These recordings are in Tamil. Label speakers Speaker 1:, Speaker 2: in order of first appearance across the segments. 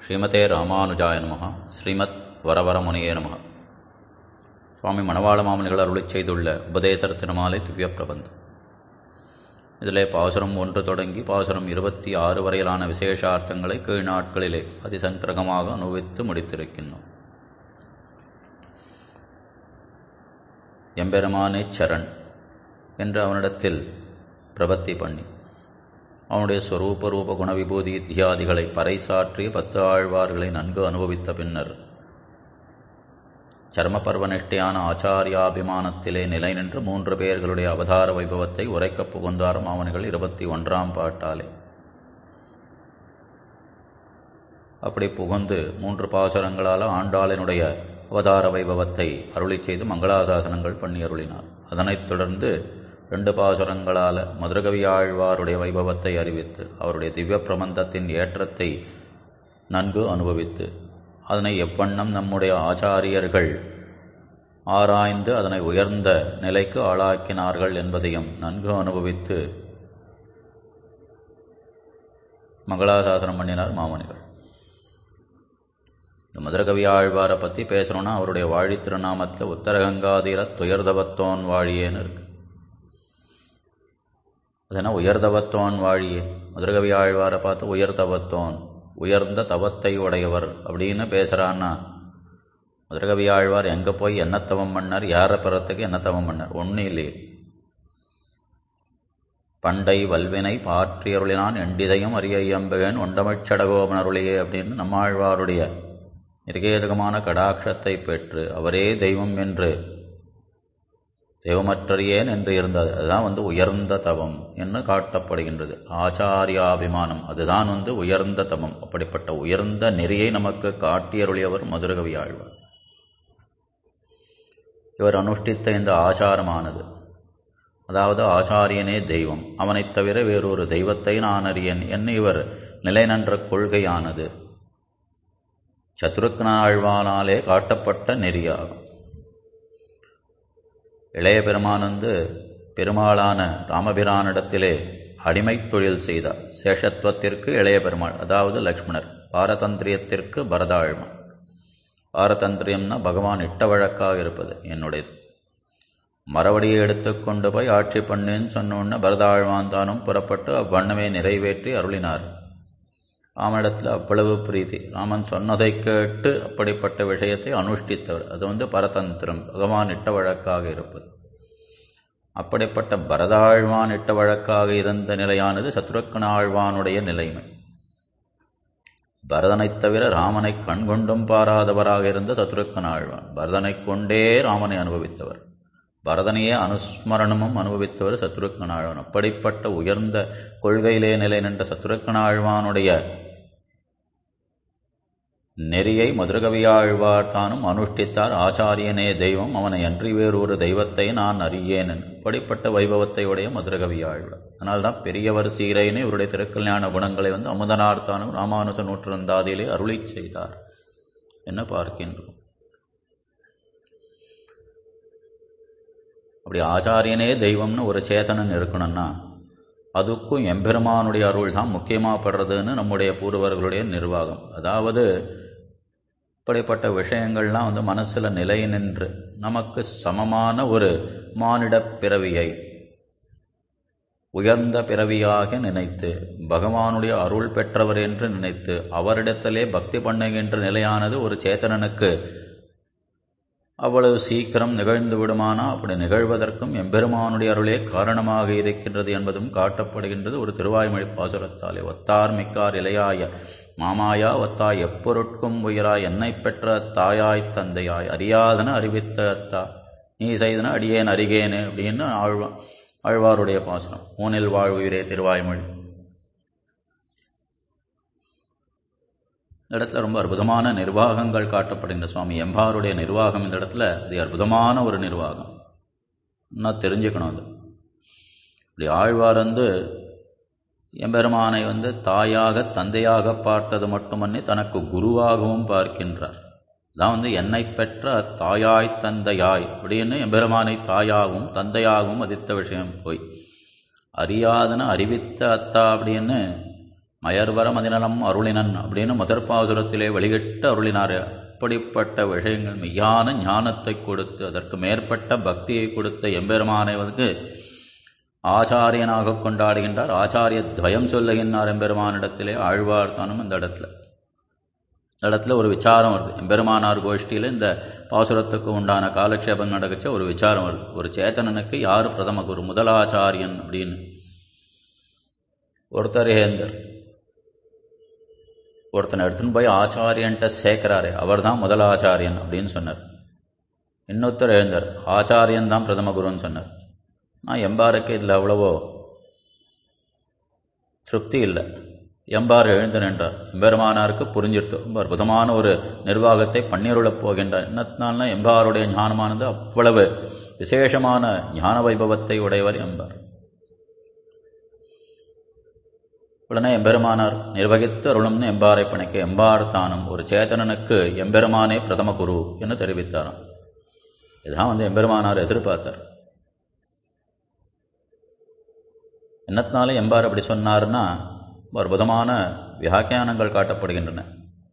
Speaker 1: ஸ்ரீமதே ராமானுஜாய நமः ஸ்ரீமத் வரவரமுனியே நமः சுவாமி மணவாள மாமனிகள் அருளிச் செய்துள்ள உபதேசர் திருமாலை திவ்ய பிரபந்தம் இதிலே பாசுரம் ஒன்று தொடங்கி பாசுரம் இருபத்தி ஆறு வரையிலான விசேஷார்த்தங்களை கீழ் நாட்களிலே அதிசங்கிரகமாக அனுபவித்து முடித்திருக்கின்றோம் எம்பெருமானே சரண் என்று அவனிடத்தில் பிரபத்தி பண்ணி அவனுடைய ஸ்வரூப ரூப குணவிபூதி இத்தியாதிகளை பறைசாற்றி பத்து ஆழ்வார்களை நன்கு அனுபவித்த பின்னர் சர்மபர்வனிஷ்டையான ஆச்சாரியாபிமானத்திலே நிலை நின்று மூன்று பேர்களுடைய அவதார வைபவத்தை உரைக்கப் புகுந்தார் மாமனிகள் இருபத்தி ஒன்றாம் பாட்டாலே அப்படி புகுந்து மூன்று பாசுரங்களால் ஆண்டாளினுடைய அவதார வைபவத்தை அருளி செய்து மங்களாசாசனங்கள் பண்ணி அருளினார் அதனைத் தொடர்ந்து ரெண்டு பாசுரங்களால் மதுரகவியாழ்வாருடைய வைபவத்தை அறிவித்து அவருடைய திவ்ய பிரபந்தத்தின் ஏற்றத்தை நன்கு அனுபவித்து அதனை எவ்வண்ணம் நம்முடைய ஆச்சாரியர்கள் ஆராய்ந்து அதனை உயர்ந்த நிலைக்கு ஆளாக்கினார்கள் என்பதையும் நன்கு அனுபவித்து மங்களாசாசனம் பண்ணினார் மாமனிகள் இந்த மதுரகவி ஆழ்வாரை பற்றி பேசுகிறோன்னா அவருடைய வாழி திருநாமத்தில் உத்தரகங்காதீர துயர்தவத்தோன் வாழியேன்னு இருக்கு அதனால் உயர்தவத்தோன் வாழியே மதுரகவி ஆழ்வாரை பார்த்து உயர்தவத்தோன் உயர்ந்த தவத்தை உடையவர் அப்படின்னு பேசுகிறான்னா மதுரகவி ஆழ்வார் எங்கே போய் என்ன தவம் பண்ணார் யாரை பெறத்துக்கு என்ன தவம் பண்ணார் ஒன்றும் இல்லையே பண்டை வல்வினை பாற்றியருளினான் எண்டிதையும் அரிய இயம்புவேன் ஒண்டமிழ் சடகோபனருளியே அப்படின்னு நம்மாழ்வாருடைய நிர்கேதகமான கடாட்சத்தை பெற்று அவரே தெய்வம் என்று தெய்வமற்றறியேன் என்று இருந்தது அதுதான் வந்து உயர்ந்த தவம் என்று காட்டப்படுகின்றது ஆச்சாரியாபிமானம் அதுதான் வந்து உயர்ந்த தவம் அப்படிப்பட்ட உயர்ந்த நெறியை நமக்கு காட்டியருளியவர் மதுரகவி ஆழ்வார் இவர் அனுஷ்டித்த இந்த ஆச்சாரமானது அதாவது ஆச்சாரியனே தெய்வம் அவனைத் தவிர வேறொரு தெய்வத்தை நான் அறியேன் என்று இவர் நிலைநன்ற கொள்கையானது சத்துருக்கனாழ்வானாலே காட்டப்பட்ட நெறியாகும் இளைய பெருமான் வந்து பெருமாளான ராமபிரானிடத்திலே அடிமை தொழில் செய்தார் சேஷத்துவத்திற்கு இளைய பெருமாள் அதாவது லக்ஷ்மணர் பாரதந்திரியத்திற்கு பரதாழ்மான் பாரதந்திரியம்னா பகவான் இட்ட வழக்காக இருப்பது என்னுடைய மறுபடியை எடுத்துக்கொண்டு போய் ஆட்சி பண்ணேன்னு சொன்னோன்ன பரதாழ்வான் தானும் புறப்பட்டு அவ்வண்ணமே நிறைவேற்றி அருளினார் ராமனிடத்தில் அவ்வளவு பிரீதி ராமன் சொன்னதை கேட்டு அப்படிப்பட்ட விஷயத்தை அனுஷ்டித்தவர் அது வந்து பரதந்திரம் பகவான் இட்ட வழக்காக இருப்பது அப்படிப்பட்ட பரதாழ்வான் இட்ட வழக்காக இருந்த நிலையானது சத்ருக்கன ஆழ்வானுடைய நிலைமை பரதனைத் தவிர ராமனை கண்கொண்டும் பாராதவராக இருந்த சத்ருக்கன ஆழ்வான் பரதனை கொண்டே ராமனை அனுபவித்தவர் பரதனையே அனுஸ்மரணமும் அனுபவித்தவர் சத்ருக்கன ஆழ்வான் அப்படிப்பட்ட உயர்ந்த கொள்கையிலே நிலை நின்ற சத்ருக்கன ஆழ்வானுடைய நெறியை மதுரகவியாழ்வார் தானும் அனுஷ்டித்தார் ஆச்சாரியனே தெய்வம் அவனை அன்றி வேறொரு தெய்வத்தை நான் அறியேன் அப்படிப்பட்ட வைபவத்தை உடைய மதுரகவியாழ்வார் அதனால்தான் பெரியவர் சீரைன்னு இவருடைய திருக்கல்யாண குணங்களை வந்து அமுதனார்த்தானும் ராமானுஜ நூற்றந்தாதியிலே அருளி செய்தார் என்ன பார்க்கின்றோம் அப்படி ஆச்சாரியனே தெய்வம்னு ஒரு சேதனன் இருக்கணும்னா அதுக்கும் எம்பெருமானுடைய அருள் தான் முக்கியமாகப்படுறதுன்னு நம்முடைய பூர்வர்களுடைய நிர்வாகம் அதாவது இப்படிப்பட்ட விஷயங்கள்லாம் வந்து மனசில் நிலை நின்று நமக்கு சமமான ஒரு மானிட பிறவியை உயர்ந்த பிறவியாக நினைத்து பகவானுடைய அருள் பெற்றவர் என்று நினைத்து அவரிடத்திலே பக்தி பண்ணுகின்ற நிலையானது ஒரு சேத்தனனுக்கு அவ்வளவு சீக்கிரம் நிகழ்ந்து விடுமானா அப்படி நிகழ்வதற்கும் எம்பெருமானுடைய அருளே காரணமாக இருக்கின்றது என்பதும் காட்டப்படுகின்றது ஒரு திருவாய்மொழி பாசுரத்தாலே ஒத்தார் மிக்கார் இலையாய மாமாயா ஒத்தாய் எப்பொருட்கும் உயிராய் என்னை பெற்ற தாயாய் தந்தையாய் அறியாதன அறிவித்த அத்தா நீ செய்தன அடியேன் அறிகேனு அப்படின்னு ஆழ்வா ஆழ்வாருடைய பாசுரம் ஊனில் வாழ்வுயிரே திருவாய்மொழி இந்த இடத்துல ரொம்ப அற்புதமான நிர்வாகங்கள் காட்டப்படுகின்ற சுவாமி எம்பாருடைய நிர்வாகம் இந்த இடத்துல அது அற்புதமான ஒரு நிர்வாகம் இன்னும் தெரிஞ்சுக்கணும் அது இப்படி ஆழ்வார் வந்து எம்பெருமானை வந்து தாயாக தந்தையாக பார்த்தது மட்டுமன்னி தனக்கு குருவாகவும் பார்க்கின்றார் தான் வந்து என்னை பெற்ற தாயாய் தந்தையாய் அப்படின்னு எம்பெருமானை தாயாகவும் தந்தையாகவும் மதித்த விஷயம் போய் அறியாதன அறிவித்த அத்தா அப்படின்னு மயர்வர மதிநலம் அருளினன் அப்படின்னு முதற் பாசுரத்திலே வெளியிட்டு அருளினார் அப்படிப்பட்ட விஷயங்கள் மெய்யான ஞானத்தை கொடுத்து அதற்கு மேற்பட்ட பக்தியை கொடுத்த எம்பெருமானை வந்து ஆச்சாரியனாக கொண்டாடுகின்றார் ஆச்சாரிய துவயம் சொல்லுகின்றார் எம்பெருமானிடத்திலே ஆழ்வார் தானும் இந்த இடத்துல இந்த இடத்துல ஒரு விசாரம் வருது எம்பெருமானார் கோஷ்டியில் இந்த பாசுரத்துக்கு உண்டான காலக்ஷேபம் நடக்கச்ச ஒரு விசாரம் வருது ஒரு சேத்தனனுக்கு யார் பிரதம குரு முதலாச்சாரியன் அப்படின்னு ஒருத்தர் ஹேந்தர் ஒருத்தனை எடுத்துன்னு போய் ஆச்சாரியன்ட்ட சேர்க்கிறாரு அவர் தான் முதல் ஆச்சாரியன் அப்படின்னு சொன்னார் இன்னொருத்தர் எழுந்தார் ஆச்சாரியன் தான் பிரதம குருன்னு சொன்னார் நான் எம்பாருக்கு இதில் அவ்வளவோ திருப்தி இல்லை எம்பார் எழுந்து நின்றார் எம்பெருமானாருக்கு புரிஞ்சிருத்து ரொம்ப அற்புதமான ஒரு நிர்வாகத்தை பன்னீருளப் போகின்றார் என்னத்தினால்னா எம்பாருடைய ஞானமானது அவ்வளவு விசேஷமான ஞான வைபவத்தை உடையவர் எம்பார் உடனே எம்பெருமானார் நிர்வகித்து அருளும்னு எம்பாரை பணிக்க எம்பார் தானும் ஒரு சேதனனுக்கு எம்பெருமானே பிரதம குரு என்று தெரிவித்தாராம் இதுதான் வந்து எம்பெருமானார் எதிர்பார்த்தார் என்னத்தினால எம்பார் அப்படி சொன்னார்னா அற்புதமான வியாக்கியானங்கள் காட்டப்படுகின்றன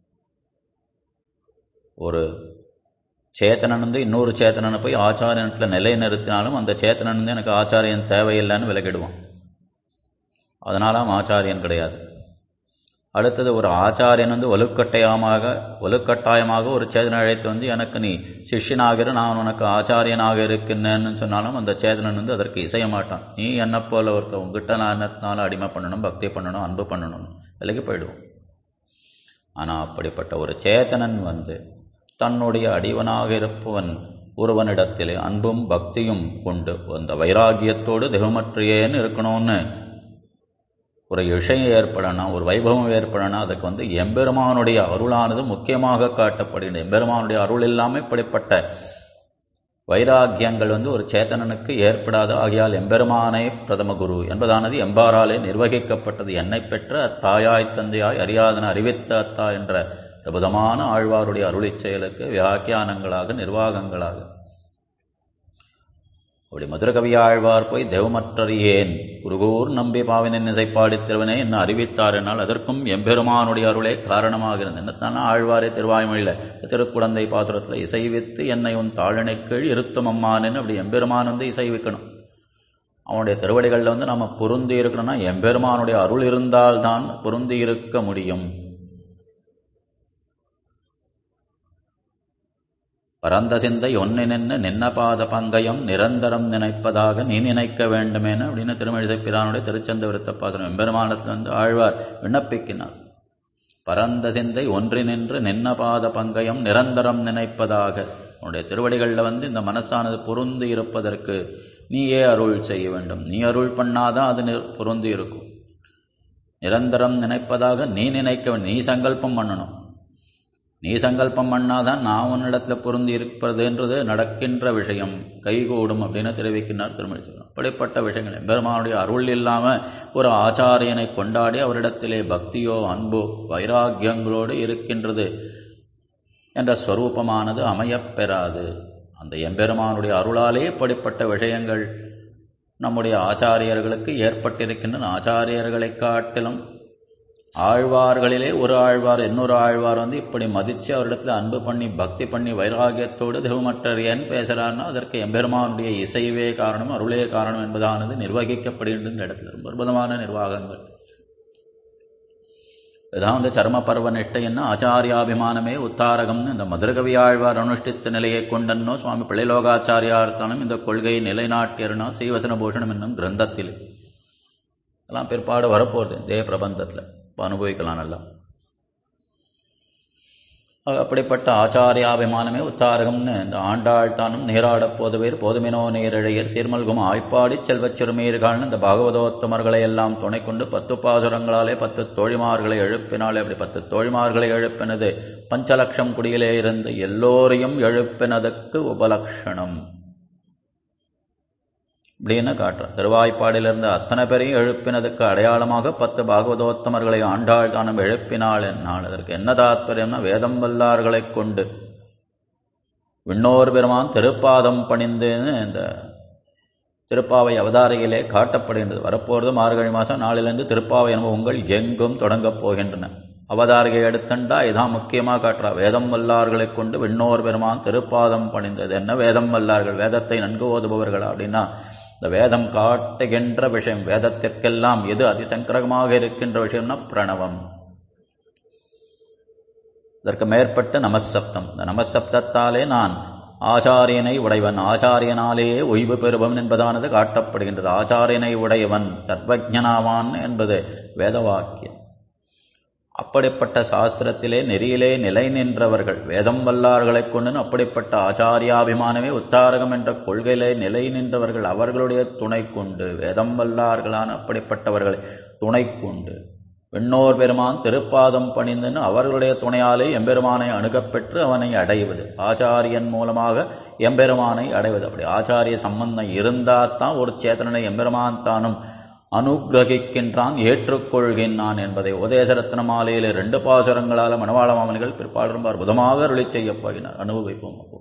Speaker 1: ஒரு சேத்தனன் வந்து இன்னொரு சேத்தனனை போய் ஆச்சாரியனத்தில் நிலை நிறுத்தினாலும் அந்த சேத்தனன் வந்து எனக்கு ஆச்சாரியன் தேவையில்லைன்னு விலகிடுவான் அதனாலாம் ஆச்சாரியன் கிடையாது அடுத்தது ஒரு ஆச்சாரியன் வந்து வலுக்கட்டாயமாக வலுக்கட்டாயமாக ஒரு சேதனை அழைத்து வந்து எனக்கு நீ சிஷ்யனாகிற நான் உனக்கு ஆச்சாரியனாக இருக்கின்றேன்னு சொன்னாலும் அந்த சேதனன் வந்து அதற்கு இசைய மாட்டான் நீ என்ன போல ஒருத்த உங்ககிட்ட நான் என்னத்தினாலும் அடிமை பண்ணணும் பக்தி பண்ணணும் அன்பு பண்ணணும் விலகி போயிடுவோம் ஆனால் அப்படிப்பட்ட ஒரு சேத்தனன் வந்து தன்னுடைய அடிவனாக இருப்பவன் ஒருவனிடத்திலே அன்பும் பக்தியும் கொண்டு அந்த வைராகியத்தோடு தெய்வமற்றையேன்னு இருக்கணும்னு ஒரு விஷயம் ஏற்படணும் ஒரு வைபவம் ஏற்படணும் அதுக்கு வந்து எம்பெருமானுடைய அருளானது முக்கியமாக காட்டப்படுகிறது எம்பெருமானுடைய அருள் இல்லாமல் இப்படிப்பட்ட வைராக்கியங்கள் வந்து ஒரு சேத்தனனுக்கு ஏற்படாது ஆகியால் எம்பெருமானே பிரதம குரு என்பதானது எம்பாராலே நிர்வகிக்கப்பட்டது என்னை பெற்ற அத்தாயாய் தந்தையாய் அறியாதன அறிவித்த அத்தா என்ற அற்புதமான ஆழ்வாருடைய அருளிச் செயலுக்கு வியாக்கியானங்களாக நிர்வாகங்களாக அப்படி மதுரகவி ஆழ்வார் போய் தெய்வமற்றறியேன் குருகூர் நம்பி பாவினின் இசைப்பாடி திருவனே என்ன அறிவித்தார் என்னால் அதற்கும் எம்பெருமானுடைய அருளே காரணமாகிறது என்னத்தான ஆழ்வாரே திருவாய்மொழியில் திருக்குழந்தை பாசுரத்தில் இசைவித்து என்னை உன் தாழனை கீழ் இருத்தும் அம்மானு அப்படி எம்பெருமான் வந்து இசைவிக்கணும் அவனுடைய திருவடிகளில் வந்து நம்ம பொருந்தி இருக்கணும்னா எம்பெருமானுடைய அருள் இருந்தால்தான் பொருந்தி இருக்க முடியும் பரந்த சிந்தை ஒன்னு நின்று நின்ன பாத பங்கயம் நிரந்தரம் நினைப்பதாக நீ நினைக்க வேண்டுமேனு அப்படின்னு திருமழிசை பிரானுடைய திருச்சந்த விருத்த பாத்திரம் எம்பெருமானத்தில் வந்து ஆழ்வார் விண்ணப்பிக்கினார் பரந்த சிந்தை ஒன்றி நின்று நின்ன பாத பங்கயம் நிரந்தரம் நினைப்பதாக உன்னுடைய திருவடிகளில் வந்து இந்த மனசானது பொருந்தி இருப்பதற்கு நீயே அருள் செய்ய வேண்டும் நீ அருள் பண்ணாதான் அது பொருந்தி இருக்கும் நிரந்தரம் நினைப்பதாக நீ நினைக்க நீ சங்கல்பம் பண்ணணும் நீ சங்கல்பம் பண்ணாதான் நான் உன்னிடத்தில் பொருந்தி இருப்பதுன்றது நடக்கின்ற விஷயம் கைகூடும் அப்படின்னு தெரிவிக்கின்றார் திருமணி சொல்லம் அப்படிப்பட்ட விஷயங்கள் எம்பெருமானுடைய அருள் இல்லாமல் ஒரு ஆச்சாரியனை கொண்டாடி அவரிடத்திலே பக்தியோ அன்போ வைராக்கியங்களோடு இருக்கின்றது என்ற ஸ்வரூபமானது அமையப்பெறாது அந்த எம்பெருமானுடைய அருளாலே இப்படிப்பட்ட விஷயங்கள் நம்முடைய ஆச்சாரியர்களுக்கு ஏற்பட்டிருக்கின்றன ஆச்சாரியர்களை காட்டிலும் ஆழ்வார்களிலே ஒரு ஆழ்வார் இன்னொரு ஆழ்வார் வந்து இப்படி மதித்து அவரிடத்தில் அன்பு பண்ணி பக்தி பண்ணி வைராகியத்தோடு தெய்வமற்றறியன் பேசுகிறார்னா அதற்கு எம்பெருமானுடைய இசைவே காரணம் அருளே காரணம் என்பதானது நிர்வகிக்கப்படுகின்ற இந்த இடத்துல ரொம்ப அற்புதமான நிர்வாகங்கள் இதான் வந்து சர்ம பர்வ நிஷ்டைன்னா ஆச்சாரியாபிமானமே உத்தாரகம்னு இந்த மதுரகவி ஆழ்வார் அனுஷ்டித்த நிலையை கொண்டன்னோ சுவாமி பிள்ளைலோகாச்சாரியார்த்தாலும் இந்த கொள்கையை நிலைநாட்டியர்னா ஸ்ரீவசன பூஷணம் என்னும் கிரந்தத்தில் எல்லாம் பிற்பாடு வரப்போகுது இதே பிரபந்தத்தில் இப்போ அனுபவிக்கலாம் நல்லா அப்படிப்பட்ட ஆச்சாரியாபிமானமே உத்தாரகம்னு இந்த ஆண்டாள் தானும் நீராடப் போதுவேர் போதுமினோ நீரிழையர் சீர்மல்கும் ஆய்ப்பாடி செல்வச் சிறுமீர்கள்னு இந்த பாகவதோத்தமர்களை எல்லாம் துணை கொண்டு பத்து பாசுரங்களாலே பத்து தோழிமார்களை எழுப்பினாலே அப்படி பத்து தோழிமார்களை எழுப்பினது பஞ்சலட்சம் குடியிலே இருந்து எல்லோரையும் எழுப்பினதுக்கு உபலக்ஷணம் அப்படின்னு காட்டுறான் திருவாய்ப்பாடிலிருந்து அத்தனை பேரையும் எழுப்பினதுக்கு அடையாளமாக பத்து பாகவதோத்தமர்களை ஆண்டாள் தானம் எழுப்பினாள் என்னால் அதற்கு என்ன தாத்பரியம்னா வேதம் வல்லார்களைக் கொண்டு விண்ணோர் பெருமான் திருப்பாதம் பணிந்துன்னு இந்த திருப்பாவை அவதாரையிலே காட்டப்படுகின்றது வரப்போகிறது மார்கழி மாதம் நாளிலிருந்து திருப்பாவை அனுபவங்கள் எங்கும் தொடங்கப் போகின்றன அவதாரிகை எடுத்துண்டா இதான் முக்கியமாக காட்டுறா வேதம் வல்லார்களை கொண்டு விண்ணோர் பெருமான் திருப்பாதம் பணிந்தது என்ன வேதம் வல்லார்கள் வேதத்தை நன்கு ஓதுபவர்கள் அப்படின்னா இந்த வேதம் காட்டுகின்ற விஷயம் வேதத்திற்கெல்லாம் எது அதிசங்கரமாக இருக்கின்ற விஷயம்னா பிரணவம் இதற்கு மேற்பட்ட நமசப்தம் இந்த நமசப்தத்தாலே நான் ஆச்சாரியனை உடையவன் ஆச்சாரியனாலேயே ஓய்வு பெறுபவன் என்பதானது காட்டப்படுகின்றது ஆச்சாரியனை உடையவன் சர்வஜனாவான் என்பது வேதவாக்கியம் அப்படிப்பட்ட சாஸ்திரத்திலே நெறியிலே நிலை நின்றவர்கள் வேதம் வல்லார்களைக் கொண்டு அப்படிப்பட்ட ஆச்சாரியாபிமானமே உத்தாரகம் என்ற கொள்கையிலே நிலை நின்றவர்கள் அவர்களுடைய துணை கொண்டு வேதம் வல்லார்களான அப்படிப்பட்டவர்களை துணை கொண்டு விண்ணோர் பெருமான் திருப்பாதம் பணிந்துன்னு அவர்களுடைய துணையாலே எம்பெருமானை அணுகப்பெற்று அவனை அடைவது ஆச்சாரியன் மூலமாக எம்பெருமானை அடைவது அப்படி ஆச்சாரிய சம்பந்தம் இருந்தால்தான் ஒரு சேத்தனனை எம்பெருமான் தானும் அனுகிரகிக்கின்றான் ஏற்றுக்கொள்கின்றான் என்பதை உதயசரத்ன மாலையிலே ரெண்டு பாசுரங்களால் மணவாள மாமனிகள் பிற்பாடு ரொம்ப அற்புதமாக அருளி செய்யப் போகினார் அனுபவிப்போம் அப்போ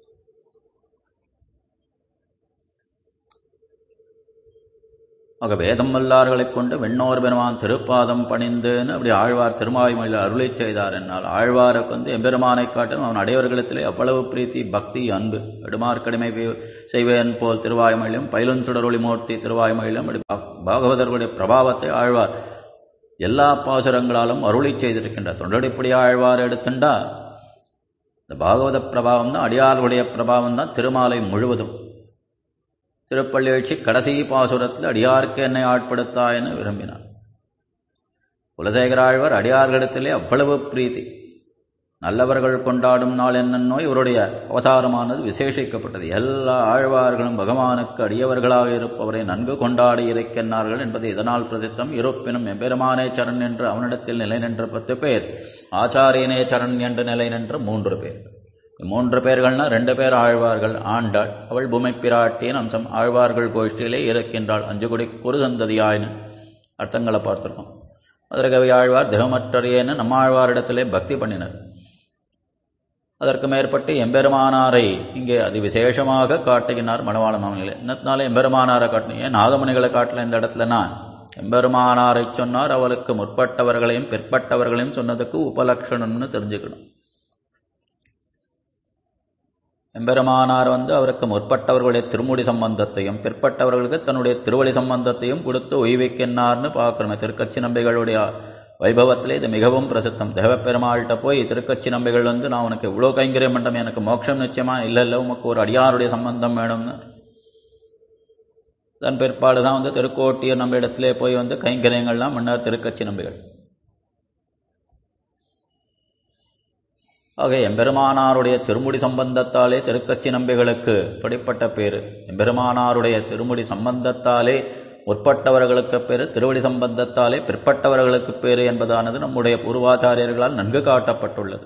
Speaker 1: ஆக வேதம் வல்லார்களைக் கொண்டு வெண்ணோர் பெருமான் திருப்பாதம் பணிந்துன்னு அப்படி ஆழ்வார் திருமாய்மொழியில் அருளை செய்தார் என்னால் ஆழ்வாருக்கு வந்து எம்பெருமானை காட்டிலும் அவன் அடையவர்களிடத்திலே அவ்வளவு பிரீத்தி பக்தி அன்பு அடுமார்க்கடிமை செய்வேன் போல் திருவாய்மொழியும் பயிலும் சுடரொளி மூர்த்தி திருவாய்மொழியும் அப்படி பாகவதர்களுடைய பிரபாவத்தை ஆழ்வார் எல்லா பாசுரங்களாலும் அருளை செய்திருக்கின்றார் தொண்டடிப்படி ஆழ்வார் எடுத்துண்டா இந்த பாகவத பிரபாவம் தான் அடியார்களுடைய பிரபாவம் தான் திருமாலை முழுவதும் திருப்பள்ளி எழுச்சி கடைசி பாசுரத்தில் அடியாருக்கு என்னை ஆட்படுத்தாயன்னு விரும்பினார் குலசேகராழ்வார் அடியார்களிடத்திலே அவ்வளவு பிரீத்தி நல்லவர்கள் கொண்டாடும் நாள் என்னன்னோ இவருடைய அவதாரமானது விசேஷிக்கப்பட்டது எல்லா ஆழ்வார்களும் பகவானுக்கு அடியவர்களாக இருப்பவரை நன்கு கொண்டாடி இருக்கின்றார்கள் என்பது இதனால் பிரசித்தம் இருப்பினும் எம்பெருமானே சரண் என்று அவனிடத்தில் நிலை நின்ற பத்து பேர் ஆச்சாரியனே சரண் என்று நிலை நின்ற மூன்று பேர் மூன்று பேர்கள்னா ரெண்டு பேர் ஆழ்வார்கள் ஆண்டாள் அவள் பூமை பிராட்டியின் அம்சம் ஆழ்வார்கள் கோஷ்டியிலே இருக்கின்றாள் அஞ்சு குடி குரு சந்ததியாயின்னு அர்த்தங்களை பார்த்துருக்கோம் மதுரகவி ஆழ்வார் தேவமற்றறியேன்னு நம்ம ஆழ்வாரிடத்திலே பக்தி பண்ணினர் அதற்கு மேற்பட்டு எம்பெருமானாரை இங்கே அதி விசேஷமாக காட்டுகினார் மணவாள மாமனிகளே என்னத்தினால எம்பெருமானாரை காட்டணும் ஏன் நாதமுனிகளை காட்டல இந்த இடத்துலனா எம்பெருமானாரை சொன்னார் அவளுக்கு முற்பட்டவர்களையும் பிற்பட்டவர்களையும் சொன்னதுக்கு உபலட்சணம்னு தெரிஞ்சுக்கணும் எம்பெருமானார் வந்து அவருக்கு முற்பட்டவர்களுடைய திருமுடி சம்பந்தத்தையும் பிற்பட்டவர்களுக்கு தன்னுடைய திருவடி சம்பந்தத்தையும் கொடுத்து உய்விக்கின்றார்னு பார்க்கணுமே திருக்கச்சி நம்பிகளுடைய வைபவத்திலே இது மிகவும் பிரசித்தம் தேவப்பெருமாள்கிட்ட போய் திருக்கச்சி நம்பிகள் வந்து நான் உனக்கு இவ்வளோ கைங்கரியம் பண்ணுறேன் எனக்கு மோட்சம் நிச்சயமா இல்லை இல்லை உமக்கு ஒரு அடியாருடைய சம்பந்தம் வேணும்னு அதன் பிற்பாடு தான் வந்து திருக்கோட்டியர் நம்ம இடத்திலே போய் வந்து கைங்கரியங்கள்லாம் பண்ணார் திருக்கச்சி நம்பிகள் ஆக எம்பெருமானாருடைய திருமுடி சம்பந்தத்தாலே திருக்கச்சி நம்பிகளுக்கு இப்படிப்பட்ட பேர் எம்பெருமானாருடைய திருமுடி சம்பந்தத்தாலே முற்பட்டவர்களுக்கு பேர் திருவடி சம்பந்தத்தாலே பிற்பட்டவர்களுக்கு பேர் என்பதானது நம்முடைய பூர்வாச்சாரியர்களால் நன்கு காட்டப்பட்டுள்ளது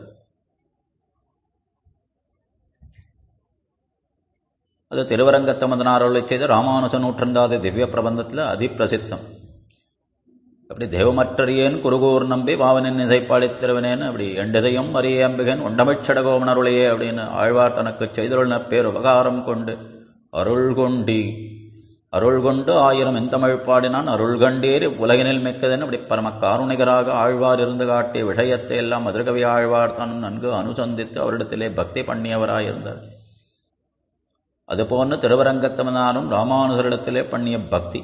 Speaker 1: அது திருவரங்கத்தமதனாரோலை செய்த ராமானுஜ நூற்றந்தாது திவ்ய பிரபந்தத்தில் அதிப்பிரசித்தம் அப்படி தேவமற்றறியேன் குருகூர் நம்பி பாவனின் இசைப்பாடித்திருவனேன்னு அப்படி எண்டிசையும் அரிய அம்பிகன் ஒண்டமிச்சடகோமனருளையே அப்படின்னு ஆழ்வார் தனக்கு செய்துள்ள பேர் உபகாரம் கொண்டு அருள் கொண்டி அருள் கொண்டு ஆயிரம் எந்தமிழ் பாடினான் அருள் கண்டேறி உலகினில் மிக்கதென்னு அப்படி பரம காருணிகராக ஆழ்வார் இருந்து காட்டிய விஷயத்தை எல்லாம் மதுரகவி ஆழ்வார் தானும் நன்கு அனுசந்தித்து அவரிடத்திலே பக்தி பண்ணியவராயிருந்தார் அதுபோன்று திருவரங்கத்தமனாரும் ராமானுசரிடத்திலே பண்ணிய பக்தி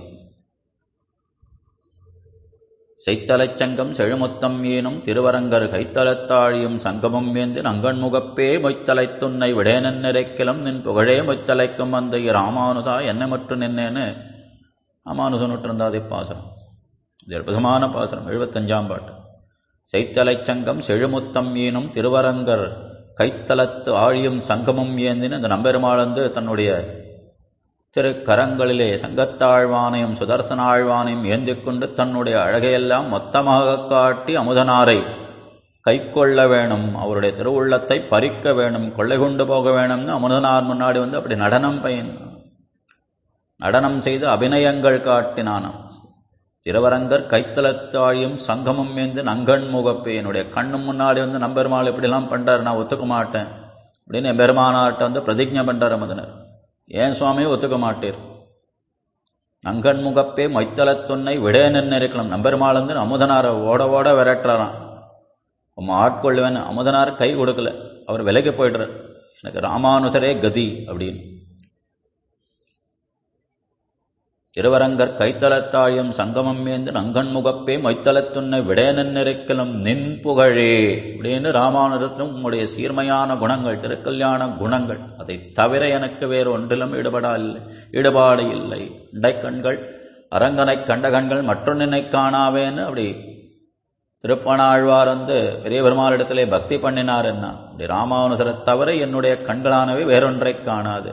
Speaker 1: செய்த்தலைச்சங்கம் செழுமுத்தம் ஏனும் திருவரங்கர் கைத்தலத்தாழியும் சங்கமும் வேந்து நங்கண்முகப்பே மொய்த்தலைத்துன்னை விடேனன் நிறைக்கிலம் நின் புகழே மொய்த்தலைக்கும் அந்த ராமானுதா என்ன மற்றும் நின்னேன்னு ராமானுசனுற்றிருந்தாதே பாசனம் இது அற்புதமான பாசனம் எழுபத்தஞ்சாம் பாட்டு செய்த்தலைச்சங்கம் செழுமுத்தம் ஏனும் திருவரங்கர் கைத்தலத்து ஆழியும் சங்கமும் ஏந்தின்னு இந்த நம்பெருமாள் வந்து தன்னுடைய திருக்கரங்களிலே சங்கத்தாழ்வானையும் சுதர்சனாழ்வானையும் ஏந்தி கொண்டு தன்னுடைய அழகையெல்லாம் மொத்தமாக காட்டி அமுதனாரை கை கொள்ள வேணும் அவருடைய திருவுள்ளத்தை பறிக்க வேணும் கொள்ளை கொண்டு போக வேணும்னு அமுதனார் முன்னாடி வந்து அப்படி நடனம் பயன் நடனம் செய்து அபிநயங்கள் காட்டினானாம் திருவரங்கர் கைத்தலத்தாழியும் சங்கமும் ஏந்து நங்கண் முகப்பே என்னுடைய கண்ணு முன்னாடி வந்து நம்பெருமாள் இப்படிலாம் பண்ணுறாரு நான் ஒத்துக்க மாட்டேன் அப்படின்னு பெருமானார்ட்ட வந்து பிரதிஜை பண்ணுறார் அமுதனர் ஏன் சுவாமி ஒத்துக்க மாட்டீர் நங்கன் முகப்பே மொய்த்தலத்துன்னை விடேன்னு இருக்கலாம் நம்பெருமாள் வந்து அமுதனாரை ஓட ஓட விரட்டுறாராம் உம்மை ஆட்கொள்ளுவேன் அமுதனார் கை கொடுக்கல அவர் விலைக்கு போயிடுறார் எனக்கு ராமானுசரே கதி அப்படின்னு திருவரங்கர் கைத்தலத்தாழியம் சங்கமம் மேந்து நங்கன் முகப்பே மொய்த்தலத்துன்னை விடேனன்னிருக்கலும் நின் புகழே அப்படின்னு ராமானுஜத்திலும் உம்முடைய சீர்மையான குணங்கள் திருக்கல்யாண குணங்கள் அதை தவிர எனக்கு வேறு ஒன்றிலும் ஈடுபடா இல்லை ஈடுபாடு இல்லை இடைக்கண்கள் அரங்கனை கண்ட கண்கள் மற்றொன்னினை காணாவேன்னு அப்படி திருப்பணாழ்வார் வந்து பெரிய பெருமாளிடத்திலே பக்தி பண்ணினார் என்ன அப்படி ராமானுசரை தவிர என்னுடைய கண்களானவை வேறொன்றை காணாது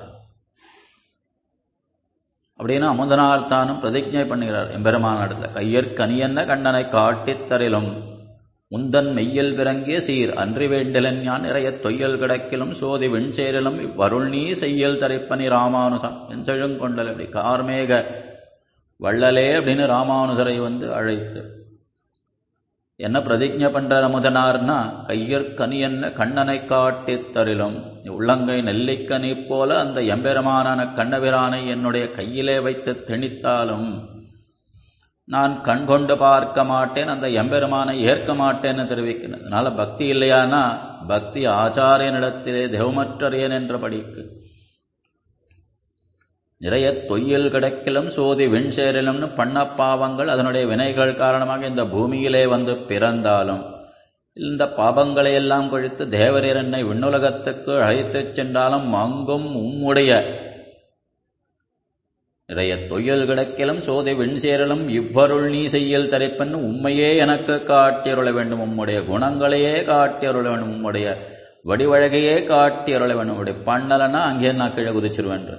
Speaker 1: அப்படின்னு அமுதனார் தானும் பிரதிஜை பண்ணுகிறார் எம்பெருமான இடத்துல கையற் கனியன்ன கண்ணனை காட்டித் தரிலும் முந்தன் மெய்யல் விரங்கிய சீர் அன்றி வேண்டிலன் ஞான் நிறைய தொய்யல் கிடக்கிலும் சோதி விண்சேரிலும் வருள் நீ செய்யல் தரைப்பனி ராமானுசம் என் செழுங்கொண்டல் அப்படி கார்மேக வள்ளலே அப்படின்னு ராமானுசரை வந்து அழைத்து என்ன பிரதிஜை பண்ற அமுதனார்னா கையற் கனியன்ன கண்ணனை காட்டித் தரிலும் உள்ளங்கை நெல்லிக்கனி போல அந்த எம்பெருமானான கண்ணபிரானை என்னுடைய கையிலே வைத்து திணித்தாலும் நான் கண் கொண்டு பார்க்க மாட்டேன் அந்த எம்பெருமானை ஏற்க மாட்டேன்னு தெரிவிக்கிறது அதனால பக்தி இல்லையானா பக்தி ஆச்சாரியனிடத்திலே தெய்வமற்றறியன் என்றபடிக்கு நிறைய தொய்யல் கிடக்கிலும் சோதி விண்சேரிலும்னு பண்ண பாவங்கள் அதனுடைய வினைகள் காரணமாக இந்த பூமியிலே வந்து பிறந்தாலும் இந்த பாபங்களை எல்லாம் கழித்து தேவரீர் என்னை விண்ணுலகத்துக்கு அழைத்துச் சென்றாலும் அங்கும் உம்முடைய நிறைய தொய்யல் கிடக்கிலும் சோதை விண்சேரலும் இவ்வருள் நீ செய்யல் தரைப்பன் உண்மையே எனக்கு காட்டியருள வேண்டும் உம்முடைய குணங்களையே காட்டியருள வேண்டும் உம்முடைய வடிவழகையே காட்டியருள வேண்டும் உம்முடைய பண்ணலன்னா அங்கே நான் கீழே குதிச்சிருவேன்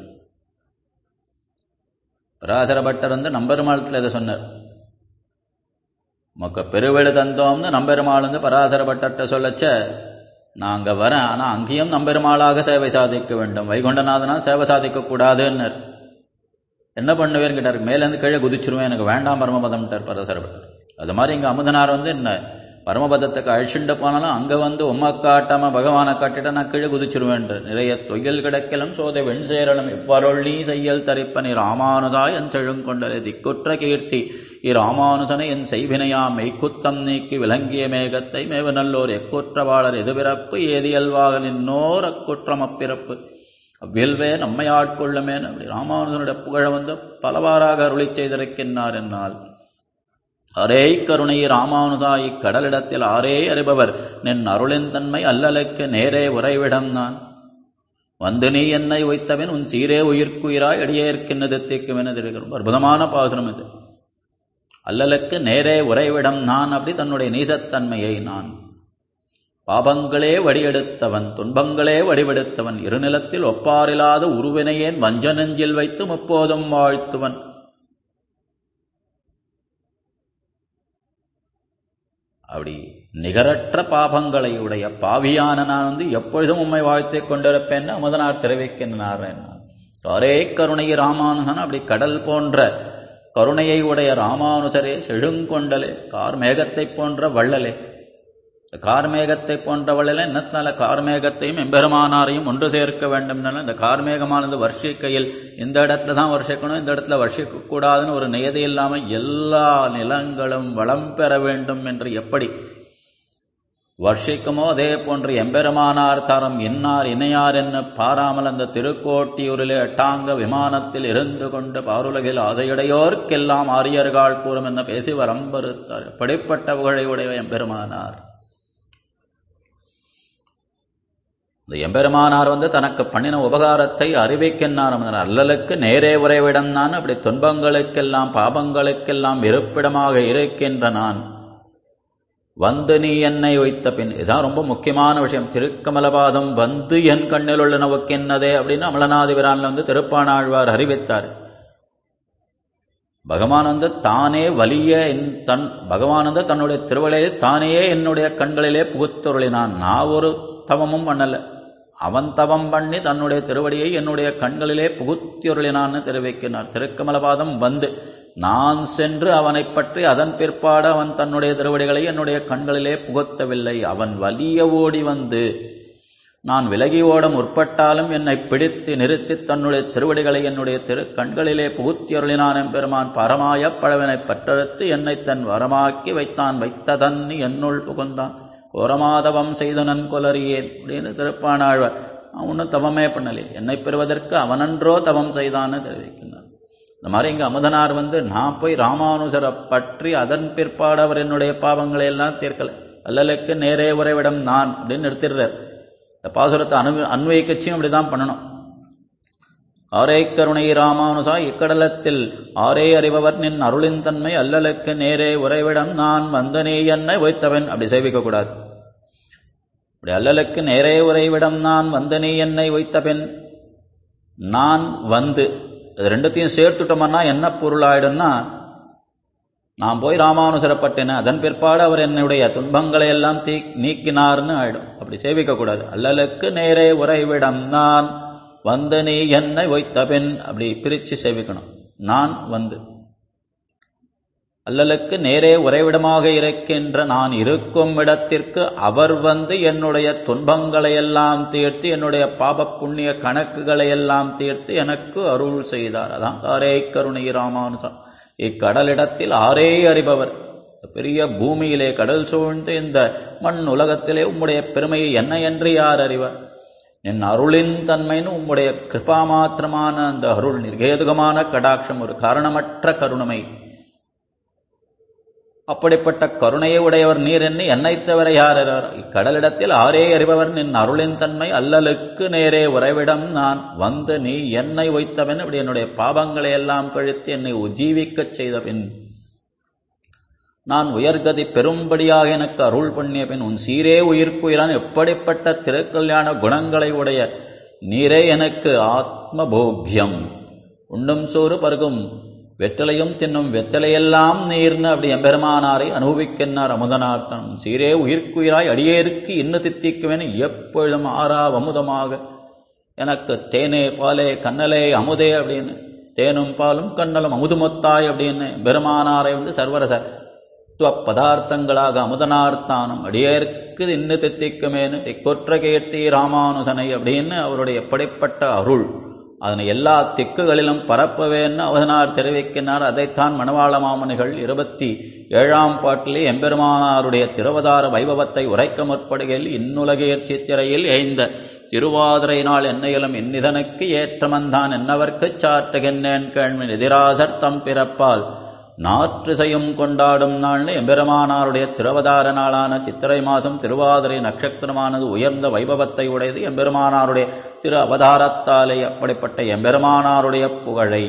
Speaker 1: பராசர பட்டர் வந்து நம்பெருமாளத்தில் இதை சொன்னார் மொக்க பெருவெளு தந்தோம்னு நம்பெருமாள் வந்து பராசர பட்டர்கிட்ட சொல்லச்ச நான் அங்கே வரேன் ஆனால் அங்கேயும் நம்பெருமாளாக சேவை சாதிக்க வேண்டும் வைகுண்டநாதனா சேவை சாதிக்க கூடாதுன்னு என்ன பண்ணுவேன்னு கேட்டார் மேலேருந்து கீழே குதிச்சிருவேன் எனக்கு வேண்டாம் பரமபதம்ட்டார் பராசர பட்டர் அது மாதிரி இங்கே அமுதனார் வந்து என்ன பரமபதத்துக்கு அழிச்சுண்டு போனாலும் அங்கே வந்து உம்மை காட்டாம பகவானை காட்டிட்டு நான் கீழே குதிச்சிருவேன் நிறைய தொய்யல் கிடக்கலும் சோதை வெண்சேரலும் இவ்வருள் நீ செய்யல் தரிப்பனி ராமானுதா என் செழுங்கொண்டலை திக்குற்ற கீர்த்தி இராமானுஜனை என் செய்வினையா மெய்க்குத்தம் நீக்கி விளங்கிய மேகத்தை மேவு நல்லோர் எக்குற்றவாளர் எதுபிறப்பு ஏதியல்வாக நின்னோர் அக்குற்றம் அப்பிறப்பு அவ்வியல்வே நம்மை ஆட்கொள்ளுமேன் அப்படி ராமானுஜனுடைய புகழ வந்து பலவாறாக அருளி செய்திருக்கின்றார் என்னால் அரே கருணை ராமானுஜா இக்கடலிடத்தில் ஆரே அறிபவர் நின் அருளின் தன்மை அல்லலுக்கு நேரே உறைவிடம் நான் வந்து நீ என்னை வைத்தவன் உன் சீரே உயிர்க்குயிராய் அடியேற்கின்றது தீக்கும் என தெரிகிறோம் அற்புதமான பாசனம் இது அல்லலுக்கு நேரே உறைவிடம் நான் அப்படி தன்னுடைய நீசத்தன்மையை நான் பாபங்களே வடியெடுத்தவன் துன்பங்களே வடிவெடுத்தவன் இருநிலத்தில் ஒப்பாரில்லாத உருவினையேன் வஞ்ச நெஞ்சில் வைத்து முப்போதும் வாழ்த்துவன் அப்படி நிகரற்ற பாபங்களை உடைய பாவியான நான் வந்து எப்பொழுதும் உண்மை வாழ்த்திக் கொண்டிருப்பேன் அமுதனார் தெரிவிக்கின்றார் ஒரே கருணை ராமானுஜன் அப்படி கடல் போன்ற கருணையை உடைய ராமானுஜரே செழுங்கொண்டலே கார்மேகத்தை போன்ற வள்ளலே கார்மேகத்தை போன்ற வள்ளலே என்னத்தால கார்மேகத்தையும் எம்பெருமானாரையும் ஒன்று சேர்க்க வேண்டும்னால இந்த கார்மேகமானது வர்ஷிக்கையில் இந்த இடத்துல தான் வர்ஷிக்கணும் இந்த இடத்துல வர்ஷிக்க கூடாதுன்னு ஒரு நியதி இல்லாமல் எல்லா நிலங்களும் வளம் பெற வேண்டும் என்று எப்படி வர்ஷிக்குமோ அதே போன்று எம்பெருமானார் தரம் இன்னார் இணையார் என்ன பாராமல் அந்த திருக்கோட்டியூரிலே எட்டாங்க விமானத்தில் இருந்து கொண்டு பாருலகில் அதையுடையோர்க்கெல்லாம் ஆரியர்கள் கூறும் என்ன பேசி வரம்பறுத்தார் எப்படிப்பட்ட புகழை உடைய எம்பெருமானார் இந்த எம்பெருமானார் வந்து தனக்கு பண்ணின உபகாரத்தை அறிவிக்கின்றார் அல்லலுக்கு நேரே உறைவிடம் நான் அப்படி துன்பங்களுக்கெல்லாம் பாபங்களுக்கெல்லாம் இருப்பிடமாக இருக்கின்ற நான் வந்து நீ என்னை வைத்த பின் இதான் ரொம்ப முக்கியமான விஷயம் திருக்கமலபாதம் வந்து என் கண்ணில் உள்ள நமக்கு என்னதே அப்படின்னு அமலநாதிபிரான்ல வந்து திருப்பானாழ்வார் அறிவித்தார் பகவான் வந்து தானே வலிய தன் பகவான் வந்து தன்னுடைய திருவளையிலே தானே என்னுடைய கண்களிலே புகுத்தொருளினான் நான் ஒரு தவமும் பண்ணல அவன் தவம் பண்ணி தன்னுடைய திருவடியை என்னுடைய கண்களிலே புகுத்தியொருளினான்னு தெரிவிக்கிறார் திருக்கமலபாதம் வந்து நான் சென்று அவனை பற்றி அதன் பிற்பாடு அவன் தன்னுடைய திருவடிகளை என்னுடைய கண்களிலே புகுத்தவில்லை அவன் வலிய ஓடி வந்து நான் விலகி ஓட முற்பட்டாலும் என்னை பிடித்து நிறுத்தி தன்னுடைய திருவடிகளை என்னுடைய திரு கண்களிலே புகுத்தியருளினான் எம்பெருமான் பரமாய பழவினை பற்றறுத்து என்னை தன் வரமாக்கி வைத்தான் வைத்த தன்னி என்னுள் புகுந்தான் கோரமாதவம் செய்தனன் கொலறியேன் அப்படின்னு திருப்பானாழ்வார் அவனும் தவமே பண்ணலே என்னை பெறுவதற்கு அவனன்றோ தவம் செய்தான்னு தெரிவிக்கின்றார் இந்த மாதிரி இங்கே அமுதனார் வந்து நான் போய் ராமானுஜரை பற்றி அதன் பிற்பாடு அவர் என்னுடைய பாவங்களை எல்லாம் தீர்க்கலை அல்லலுக்கு நேரே உறைவிடம் நான் அப்படின்னு நிறுத்திடுறார் இந்த பாசுரத்தை அனு அன்வய கட்சியும் அப்படி தான் பண்ணணும் ஆரே கருணை ராமானுசா இக்கடலத்தில் ஆரே அறிபவர் நின் அருளின் தன்மை அல்லலுக்கு நேரே உறைவிடம் நான் வந்தனே என்னை வைத்தவன் அப்படி சேவிக்கக்கூடாது அப்படி அல்லலுக்கு நேரே உறைவிடம் நான் வந்தனே என்னை வைத்தவன் நான் வந்து அது ரெண்டுத்தையும் சேர்த்துட்டோம்னா என்ன பொருளாயிடும்னா நான் போய் ராமானுசரப்பட்டேன் அதன் பிற்பாடு அவர் என்னுடைய துன்பங்களை எல்லாம் தீ நீக்கினார்னு ஆயிடும் அப்படி சேவிக்கக்கூடாது அல்லலுக்கு நேரே உறைவிடம் நான் வந்து நீ என்னை வைத்த பின் அப்படி பிரித்து சேவிக்கணும் நான் வந்து அல்லலுக்கு நேரே உறைவிடமாக இருக்கின்ற நான் இருக்கும் இடத்திற்கு அவர் வந்து என்னுடைய துன்பங்களை எல்லாம் தீர்த்து என்னுடைய பாப புண்ணிய கணக்குகளை எல்லாம் தீர்த்து எனக்கு அருள் செய்தார் அதான் ஆரே கருணை ராமானுசம் இக்கடலிடத்தில் ஆரே அறிபவர் பெரிய பூமியிலே கடல் சூழ்ந்து இந்த மண் உலகத்திலே உம்முடைய பெருமையை என்ன என்று யார் அறிவார் என் அருளின் தன்மைன்னு உம்முடைய கிருபா மாத்திரமான அந்த அருள் நிர்கேதுகமான கடாட்சம் ஒரு காரணமற்ற கருணமை அப்படிப்பட்ட கருணையை உடையவர் நீர் என்று என்னை தவிர யார் அறிவார் இக்கடலிடத்தில் ஆரே அறிபவர் நின் அருளின் தன்மை அல்லலுக்கு நேரே உறைவிடம் நான் வந்து நீ என்னை வைத்தவன் இப்படி என்னுடைய பாவங்களை எல்லாம் கழித்து என்னை உஜீவிக்கச் செய்த பின் நான் உயர்கதி பெரும்படியாக எனக்கு அருள் பண்ணிய பின் உன் சீரே உயிர்க்குயிரான் எப்படிப்பட்ட திருக்கல்யாண குணங்களை உடைய நீரே எனக்கு ஆத்ம போக்கியம் உண்ணும் சோறு பருகும் வெற்றிலையும் தின்னும் வெத்தலையெல்லாம் நீர்னு அப்படி எம்பெருமானாரை அனுபவிக்கின்றார் அமுதனார்த்தன் சீரே உயிர்க்குயிராய் அடியேருக்கு இன்னும் தித்திக்குவேன் எப்பொழுதும் ஆறா அமுதமாக எனக்கு தேனே பாலே கண்ணலே அமுதே அப்படின்னு தேனும் பாலும் கண்ணலும் அமுதுமொத்தாய் அப்படின்னு பெருமானாரை வந்து சர்வரச பதார்த்தங்களாக அமுதனார்த்தானம் அடியேற்கு இன்னு தித்திக்குமேனு இக்கொற்ற கீர்த்தி ராமானுசனை அப்படின்னு அவருடைய எப்படிப்பட்ட அருள் அதனை எல்லா திக்குகளிலும் பரப்பவேன்னு அவதனார் தெரிவிக்கின்றார் அதைத்தான் மணவாள மாமனிகள் இருபத்தி ஏழாம் பாட்டிலே எம்பெருமானாருடைய திருவதார வைபவத்தை உரைக்க முற்படுகையில் இன்னுலகேர் சித்திரையில் எய்ந்த திருவாதிரை நாள் என்னையிலும் இன்னிதனுக்கு ஏற்றமந்தான் என்னவர்க்குச் சாற்றுகின்றேன் கேள்வி எதிராசர் தம் பிறப்பால் நாற்றிசையும் கொண்டாடும் நாள்னு எம்பெருமானாருடைய திருவதார நாளான சித்திரை மாதம் திருவாதிரை நட்சத்திரமானது உயர்ந்த வைபவத்தை உடையது எம்பெருமானாருடைய திரு அவதாரத்தாலே அப்படிப்பட்ட எம்பெருமானாருடைய புகழை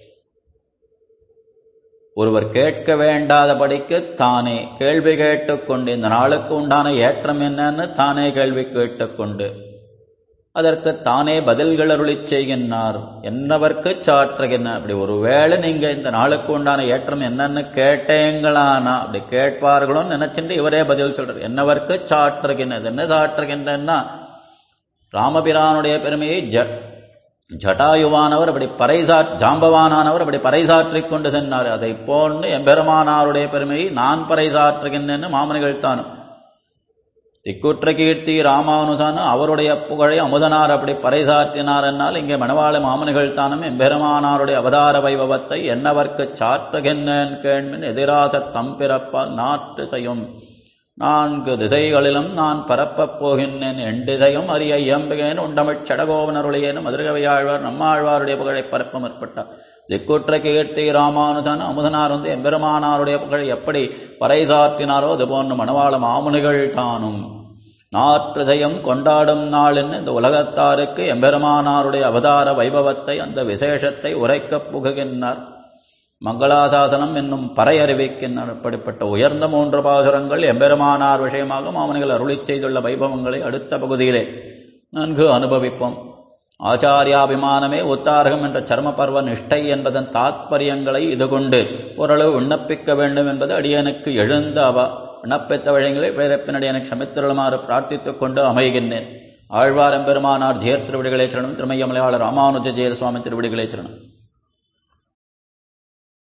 Speaker 1: ஒருவர் கேட்க வேண்டாதபடிக்கு தானே கேள்வி கேட்டுக்கொண்டு இந்த நாளுக்கு உண்டான ஏற்றம் என்னன்னு தானே கேள்வி கேட்டுக்கொண்டு அதற்கு தானே பதில்கள் அருளிச் செய்கின்றார் என்னவர்க்கு சாற்றுகின்றார் அப்படி ஒருவேளை நீங்க இந்த நாளுக்கு உண்டான ஏற்றம் என்னன்னு கேட்டேங்களானா அப்படி கேட்பார்களோன்னு நினைச்சுட்டு இவரே பதில் சொல்றார் என்னவர்க்கு சாற்றுகின்றது என்ன சாற்றுகின்றன்னா ராமபிரானுடைய பெருமையை ஜ ஜட்டாயுவானவர் அப்படி பறைசா ஜாம்பவானானவர் அப்படி பறைசாற்றிக் கொண்டு சென்றார் அதை போன்று எம்பெருமானாருடைய பெருமையை நான் பறைசாற்றுகின்றேன்னு மாமனிகள் தானும் திக்குற்ற கீர்த்தி ராமானுசான அவருடைய புகழை அமுதனார் அப்படி பறைசாற்றினார் என்னால் இங்கே மணவாள மாமனிகள் தானும் எம்பெருமானாருடைய அவதார வைபவத்தை என்னவர்க்கு சாற்றுகின்றேன் கேள்வின் எதிராச தம்பிறப்பால் நாற்று செய்யும் நான்கு திசைகளிலும் நான் பரப்பப் போகின்றேன் என் திசையும் அறிய இயம்புகேன் உண்டமிழ் சடகோவனருளையேனும் மதுரகவையாழ்வார் நம்மாழ்வாருடைய புகழை பரப்ப முற்பட்டார் திக்குற்ற கீர்த்தி ராமானுஜன் அமுதனார் வந்து எம்பெருமானாருடைய புகழை எப்படி பறைசாற்றினாரோ அதுபோன்று மணவாள மாமுனிகள் தானும் நாற்றுதயம் கொண்டாடும் நாள் என்ன இந்த உலகத்தாருக்கு எம்பெருமானாருடைய அவதார வைபவத்தை அந்த விசேஷத்தை உரைக்கப் புகுகின்றார் மங்களாசாசனம் என்னும் பறை அறிவிக்கின்றனர் அப்படிப்பட்ட உயர்ந்த மூன்று பாசுரங்கள் எம்பெருமானார் விஷயமாக மாமனிகள் அருளிச் செய்துள்ள வைபவங்களை அடுத்த பகுதியிலே நன்கு அனுபவிப்போம் ஆச்சாரியாபிமானமே உத்தாரகம் என்ற சர்ம பர்வ நிஷ்டை என்பதன் தாத்பரியங்களை இது கொண்டு ஓரளவு விண்ணப்பிக்க வேண்டும் என்பது அடியனுக்கு எழுந்த அவ விண்ணப்பித்த வழிகளை பிறப்பினடியனை க்ஷமித்திருளுமாறு பிரார்த்தித்துக் கொண்டு அமைகின்றேன் ஆழ்வார் எம்பெருமானார் ஜெயர் திருவிடிகளே சரணம் திருமையமலையாளர் ராமானுஜ ஜெயர் சுவாமி திருவிடிகளே சரணம்